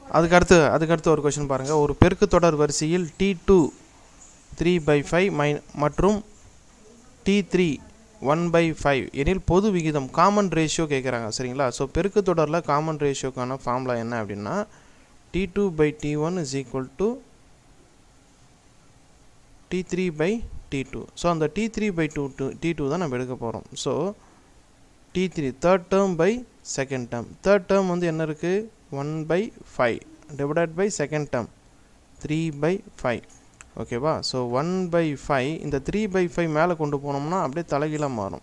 அதுக்கடுத்து அதுக்கடுத்து ஒரு கொஷின் பாருங்கள் ஒரு பெருக்கு தொடர் வரிசையில் t two three by five மை மற்றும் t three one by five எனில் பொது விகிதம் காமன் ரேஷியோ கேட்குறாங்க சரிங்களா ஸோ பெருக்கு தொடரில் காமன் ரேஷியோக்கான ஃபார்முலா என்ன அப்படின்னா t two by t one is equal to t three by t two so அந்த t three by two two t two தான் நம்ம எடுக்க போகிறோம் so t three third term by second term third term வந்து என்ன இருக்குது one by five divided by second term three by five ஓகேவா so one by five இந்த three by five மேலே கொண்டு போனோம்னா அப்படியே தலைகீழாக மாறும்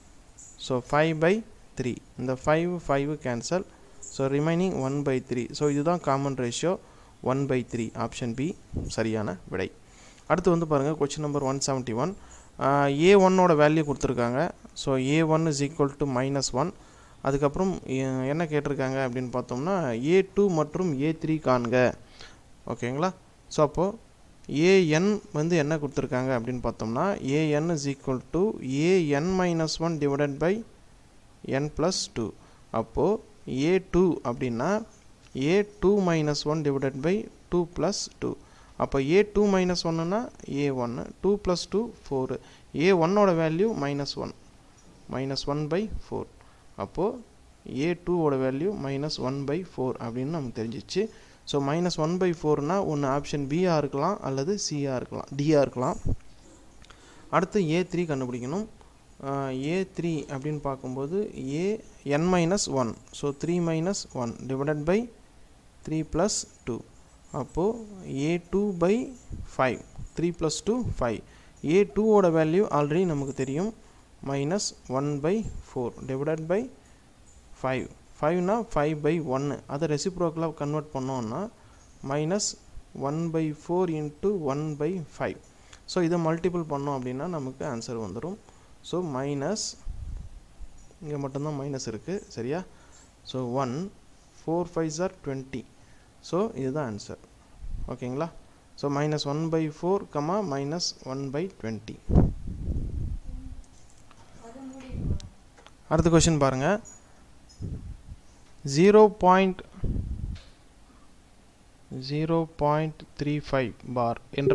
ஸோ ஃபைவ் பை த்ரீ இந்த five five cancel so remaining one by three so இதுதான் common ratio one by three option B சரியான விடை அடுத்து வந்து பாருங்கள் question number one seventy one a ஒன்னோட வேல்யூ கொடுத்துருக்காங்க so a one is equal to minus one அதுக்கப்புறம் எ- என்ன கேட்டிருக்காங்க அப்படின்னு பார்த்தோம்னா ஏ டூ மற்றும் ஏ த்ரீ காண்க ஓகேங்களா ஸோ அப்போது ஏஎன் வந்து என்ன கொடுத்துருக்காங்க அப்படின்னு பார்த்தோம்னா a n is equal to a n minus one divided by n plus two அப்போது ஏ டூ அப்படின்னா a two minus one divided by two plus two அப்போ ஏ டூ மைனஸ் ஒன்னுனா ஏ ஒன்று two plus two four a ஒன்னோட value minus one minus one by four அப்போது a டூவோட value minus one by four அப்படின்னு நமக்கு தெரிஞ்சிச்சு so minus one by ஃபோர்னா ஒன்று ஆப்ஷன் பியாக இருக்கலாம் அல்லது சியாக இருக்கலாம் டியாக இருக்கலாம் அடுத்து ஏ த்ரீ கண்டுபிடிக்கணும் ஏ த்ரீ அப்படின்னு பார்க்கும்போது a n minus one so three minus one divided by three plus two அப்போது a two by five three plus two five a டூவோட வேல்யூ ஆல்ரெடி நமக்கு தெரியும் minus one by four divided by five ஃபைவ்னா five by ஒன்று அதை ரெசிப்ரோக்கலாக convert பண்ணோம்னா minus one by four into one by five so இதை மல்டிபிள் பண்ணோம் அப்படின்னா நமக்கு ஆன்சர் வந்துடும் ஸோ மைனஸ் இங்கே மட்டும்தான் மைனஸ் இருக்குது சரியா so one four five are twenty so இதுதான் ஆன்சர் ஓகேங்களா so minus one by four comma minus one by twenty அடுத்த கொஷின் பாருங்கள் zero point zero point three five bar என்ற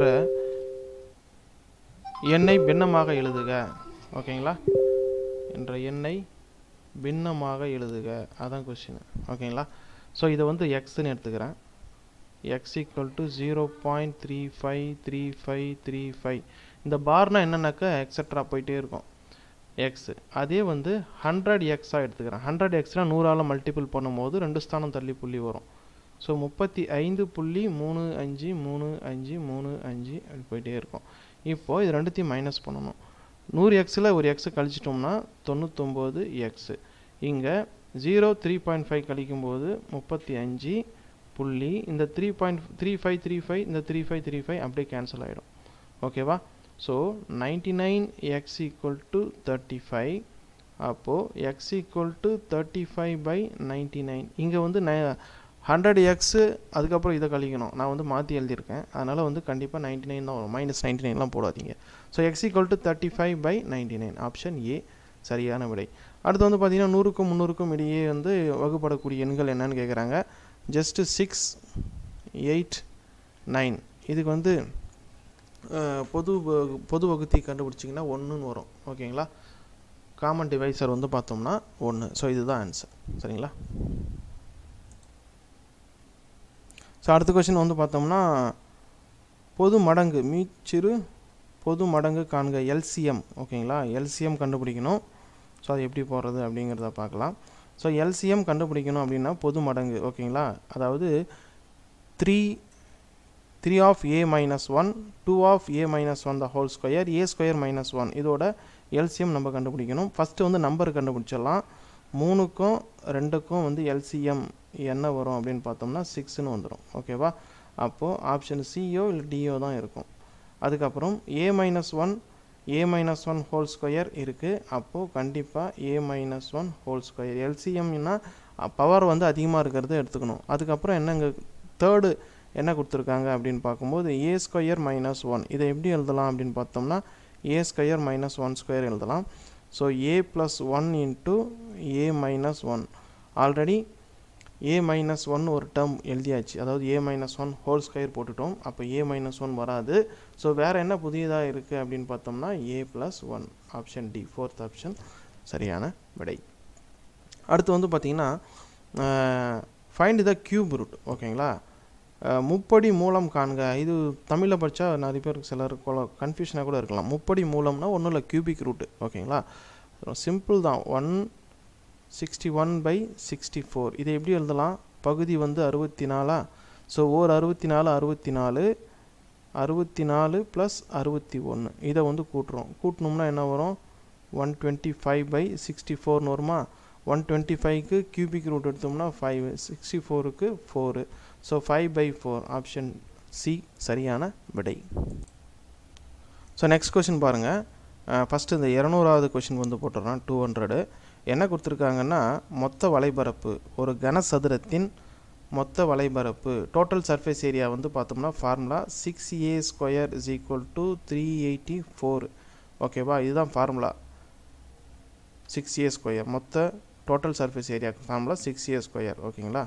எண்ணை பின்னமாக எழுதுக ஓகேங்களா என்ற எண்ணை பின்னமாக எழுதுக அதான் கொஸ்டின் ஓகேங்களா ஸோ இதை வந்து எக்ஸ்ன்னு எடுத்துக்கிறேன் X equal to zero point three five three five three five இந்த பார்னால் என்னென்னாக்கா எக்ஸட்ரா போயிட்டே இருக்கும் எக்ஸ் அதே வந்து ஹண்ட்ரட் எக்ஸாக எடுத்துக்கிறேன் ஹண்ட்ரட் எக்ஸ்னால் நூறால் மல்டிபிள் பண்ணும்போது ரெண்டு ஸ்தானம் தள்ளி புள்ளி வரும் ஸோ முப்பத்தி ஐந்து புள்ளி மூணு அஞ்சு மூணு அஞ்சு மூணு அஞ்சு அப்படி போயிட்டே இருக்கும் இப்போது இது ரெண்டுத்தையும் மைனஸ் பண்ணணும் நூறு எக்ஸில் ஒரு எக்ஸை கழிச்சிட்டோம்னா தொண்ணூத்தொம்பது எக்ஸு இங்கே ஜீரோ த்ரீ பாயிண்ட் ஃபைவ் கழிக்கும்போது முப்பத்தி அஞ்சு புள்ளி இந்த three point three five three five இந்த த்ரீ ஃபைவ் த்ரீ ஃபைவ் அப்படியே கேன்சல் ஆகிடும் ஓகேவா so ninety nine X equal to thirty five அப்போது X equal to thirty five by ninety nine இங்கே வந்து நை ஹண்ட்ரட் எக்ஸு அதுக்கப்புறம் இதை கழிக்கணும் நான் வந்து மாற்றி எழுதியிருக்கேன் அதனால் வந்து கண்டிப்பாக நைன்டி நைன் தான் வரும் மைனஸ் நைன்டி நைன்லாம் போடாதீங்க so X equal to thirty five by ninety nine option A சரியான விடை அடுத்து வந்து பார்த்தீங்கன்னா நூறுக்கும் முந்நூறுக்கும் இடையே வந்து வகுப்படக்கூடிய எண்கள் என்னன்னு கேட்குறாங்க ஜஸ்ட்டு சிக்ஸ் எயிட் நைன் இதுக்கு வந்து அஹ், பொது வகு- பொது வகுத்தி கண்டுபிடிச்சிங்கன்னா ஒன்றுன்னு வரும் ஓகேங்களா காமன் டிவைசர் வந்து பார்த்தோம்னா ஒன்று ஸோ இதுதான் ஆன்சர் சரிங்களா ஸோ அடுத்த கொஸ்டின் வந்து பார்த்தோம்னா பொது மடங்கு மீச்சிறு பொது மடங்கு காண்க எல்சிஎம் ஓகேங்களா எல்சிஎம் கண்டுபிடிக்கணும் ஸோ அது எப்படி போடுறது அப்படிங்கிறத பார்க்கலாம் ஸோ எல்சிஎம் கண்டுபிடிக்கணும் அப்படின்னா பொது மடங்கு ஓகேங்களா அதாவது three three of a minus one two of a minus one the whole square a square minus one இதோட எல்சிஎம் நம்ம கண்டுபிடிக்கணும் ஃபஸ்ட்டு வந்து நம்பர் கண்டுபிடிச்சிடலாம் மூணுக்கும் ரெண்டுக்கும் வந்து எல்சிஎம் என்ன வரும் அப்படின்னு பார்த்தோம்னா சிக்ஸ்னு வந்துடும் ஓகேவா அப்போது ஆப்ஷன் சியோ இல்லை டிஓ தான் இருக்கும் அதுக்கப்புறம் a minus one a minus one whole square இருக்குது அப்போது கண்டிப்பாக a minus one whole square எல்சிஎம்னா பவர் வந்து அதிகமாக இருக்கிறத எடுத்துக்கணும் அதுக்கப்புறம் என்னங்க தேர்டு என்ன கொடுத்துருக்காங்க அப்படின்னு பார்க்கும்போது ஏ ஸ்கொயர் மைனஸ் ஒன் இதை எப்படி எழுதலாம் அப்படின்னு பார்த்தோம்னா a square minus one square எழுதலாம் so a plus one into a minus one already a minus one ஒரு டேர்ம் எழுதியாச்சு அதாவது a minus one whole square போட்டுட்டோம் அப்போ ஏ மைனஸ் ஒன் வராது ஸோ வேறு என்ன புதியதாக இருக்குது அப்படின்னு பார்த்தோம்னா a plus one option D fourth option சரியான விடை அடுத்து வந்து பார்த்திங்கன்னா ஃபைண்ட் த கியூப் ரூட் ஓகேங்களா அஹ், முப்படி மூலம் காண்க இது தமிழில் படித்தா நிறைய பேருக்கு சிலருக்கு கன்ஃபியூஷனாக கூட இருக்கலாம் முப்படி மூலம்னா ஒன்றும் இல்லை கியூபிக் ரூட் ஓகேங்களா சிம்பிள் தான் one sixty one by sixty four இதை எப்படி எழுதலாம் பகுதி வந்து அறுபத்தி நாலா ஸோ ஓர் அறுபத்தி நாலு அறுபத்தி நாலு அறுபத்தி நாலு ப்ளஸ் அறுபத்தி ஒன்று இதை வந்து கூட்டுறோம் கூட்டினோம்னா என்ன வரும் one twenty five by sixty ஃபோர்னு வருமா ஒன் டுவெண்ட்டி ஃபைவ்க்கு கியூபிக் ரூட் எடுத்தோம்னா ஃபைவ் சிக்ஸ்டி ஃபோருக்கு four so five by four option C சரியான விடை ஸோ நெக்ஸ்ட் கொஷின் பாருங்கள் ஃபஸ்ட்டு இந்த இரநூறாவது கொஷின் வந்து போட்டுடுறோம் டூ ஹண்ட்ரடு என்ன கொடுத்துருக்காங்கன்னா மொத்த வலைபரப்பு ஒரு கனசதுரத்தின் மொத்த வலைபரப்பு டோட்டல் சர்ஃபேஸ் ஏரியா வந்து பார்த்தோம்னா formula six a square is equal to three eighty four ஓகேவா இதுதான் ஃபார்முலா சிக்ஸ் ஏ ஸ்கொயர் மொத்த டோட்டல் சர்ஃபேஸ் ஏரியாக்கு ஃபார்முலா சிக்ஸ் ஏ ஸ்கொயர் ஓகேங்களா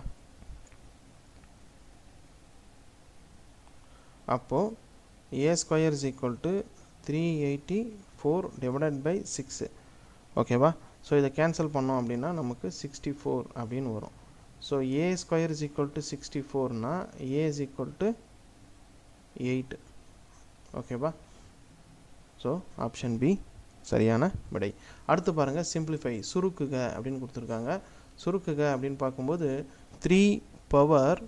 அப்போது a square is equal to three eighty four divided by six ஓகேவா so இதை cancel பண்ணோம் அப்படின்னா நமக்கு சிக்ஸ்டி ஃபோர் அப்படின்னு வரும் so a square is equal to sixty ஃபோர்னா a is equal to eight ஓகேவா ஸோ ஆப்ஷன் பி சரியான விடை அடுத்து பாருங்கள் சிம்பிளிஃபை சுருக்குக அப்படின்னு கொடுத்துருக்காங்க சுருக்குக அப்படின்னு பார்க்கும்போது த்ரீ பவர்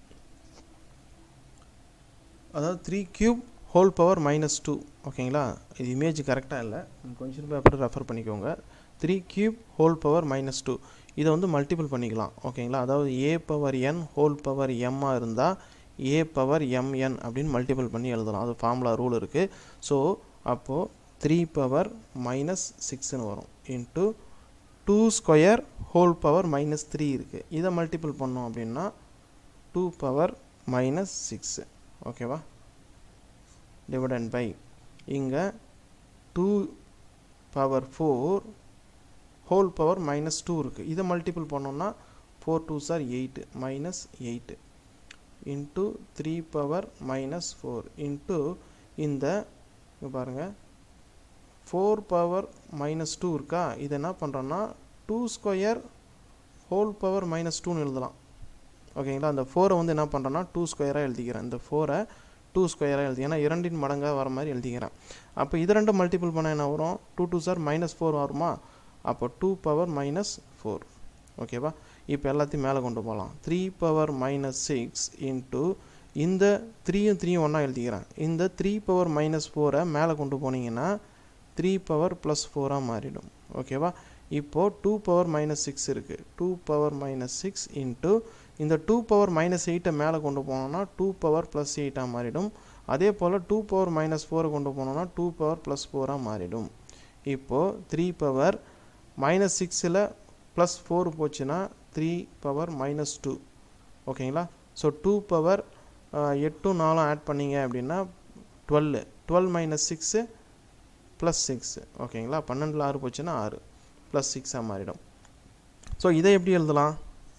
அதாவது three cube whole power minus two ஓகேங்களா இது இமேஜ் கரெக்டாக இல்லை கொஞ்சம் பேப்பர் ரெஃபர் பண்ணிக்கோங்க three cube whole power minus two இதை வந்து மல்டிபிள் பண்ணிக்கலாம் ஓகேங்களா அதாவது a power n whole power எம்மாக இருந்தால் ஏ பவர் எம்என் அப்படின்னு மல்டிபிள் பண்ணி எழுதலாம் அது ஃபார்முலா ரூல் இருக்குது ஸோ அப்போது த்ரீ பவர் மைனஸ் சிக்ஸ்னு வரும் into two square whole power minus three இருக்குது இதை மல்டிபிள் பண்ணோம் அப்படின்னா டூ பவர் மைனஸ் சிக்ஸு ஓகேவா டிவைடன் பை இங்கே two power four whole power minus two இருக்குது இதை மல்டிபிள் பண்ணோம்னா four two are eight minus eight into three power minus four into இந்த இங்கே பாருங்கள் ஃபோர் பவர் மைனஸ் டூ இருக்கா இது என்ன பண்ணுறோன்னா two square whole power minus டூன்னு எழுதலாம் ஓகேங்களா அந்த ஃபோரை வந்து என்ன பண்ணுறேன்னா டூ ஸ்கொயராக எழுதிக்கிறேன் இந்த ஃபோரை டூ ஸ்கொயராக எழுதி ஏன்னா இரண்டின் மடங்காக வர மாதிரி எழுதிக்கிறேன் அப்போ இது ரெண்டும் மல்டிபிள் பண்ணால் என்ன வரும் two two are minus four வருமா அப்போ டூ பவர் மைனஸ் ஃபோர் ஓகேவா இப்போ எல்லாத்தையும் மேலே கொண்டு போகலாம் three power minus six into இந்த த்ரீயும் த்ரீயும் ஒன்றா எழுதிக்கிறேன் இந்த த்ரீ பவர் மைனஸ் ஃபோரை மேலே கொண்டு போனீங்கன்னா த்ரீ பவர் ப்ளஸ் ஃபோராக மாறிடும் ஓகேவா இப்போது டூ பவர் மைனஸ் சிக்ஸ் இருக்குது two power minus six into இந்த டூ பவர் மைனஸ் எயிட்டை மேலே கொண்டு போனோம்னா டூ பவர் ப்ளஸ் எயிட்டாக மாறிடும் அதே போல் டூ பவர் மைனஸ் ஃபோரை கொண்டு போனோம்னா டூ பவர் ப்ளஸ் ஃபோராக மாறிடும் இப்போது த்ரீ பவர் மைனஸ் சிக்ஸில் ப்ளஸ் ஃபோர் போச்சுன்னா த்ரீ பவர் மைனஸ் டூ ஓகேங்களா ஸோ டூ பவர் எட்டும் நாலும் ஆட் பண்ணீங்க அப்படின்னா twelve twelve minus six plus six ஓகேங்களா பன்னெண்டில் ஆறு போச்சுன்னா ஆறு ப்ளஸ் சிக்ஸாக மாறிடும் ஸோ இதை எப்படி எழுதலாம்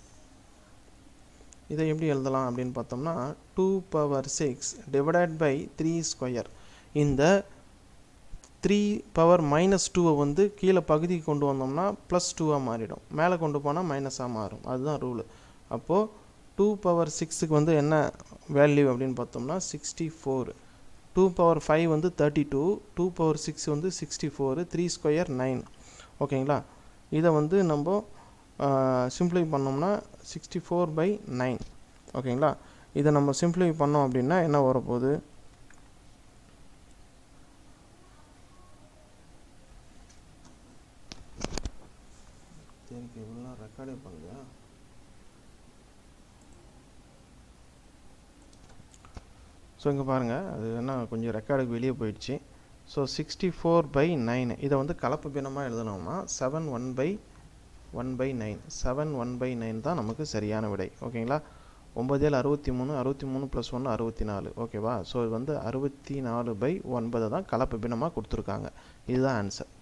இதை எப்படி எழுதலாம் அப்படின்னு பார்த்தோம்னா two power six divided by three square இந்த த்ரீ பவர் மைனஸ் டூவை வந்து கீழே பகுதிக்கு கொண்டு வந்தோம்னா ப்ளஸ் டூவாக மாறிடும் மேலே கொண்டு போனால் மைனஸாக மாறும் அதுதான் ரூலு அப்போது டூ பவர் சிக்ஸுக்கு வந்து என்ன வேல்யூ அப்படின்னு பார்த்தோம்னா sixty four two power five வந்து thirty two two power six வந்து sixty four three square nine ஓகேங்களா இதை வந்து நம்ம சிம்ப்ளை பண்ணோம்னா சிக்ஸ்டி ஃபோர் பை நைன் ஓகேங்களா இதை நம்ம சிம்ப்ளை பண்ணோம் அப்படின்னா என்ன வரப்போகுது சரிக்கு இவ்வளோ ரெக்கார்டே பண்ணலையா ஸோ இங்கே பாருங்கள் அது என்ன கொஞ்சம் ரெக்கார்டுக்கு வெளியே போயிடுச்சு so sixty four by nine இதை வந்து கலப்பு பின்னமாக எழுதணும்னா seven one by one by nine seven one by nine தான் நமக்கு சரியான விடை ஓகேங்களா ஒம்பது ஏழு அறுபத்தி மூணு அறுபத்தி மூணு ப்ளஸ் ஒன்று அறுபத்தி நாலு ஓகேவா ஸோ இது வந்து அறுபத்தி நாலு பை ஒன்பதை தான் கலப்பு பின்னமாக கொடுத்துருக்காங்க இதுதான் ஆன்சர்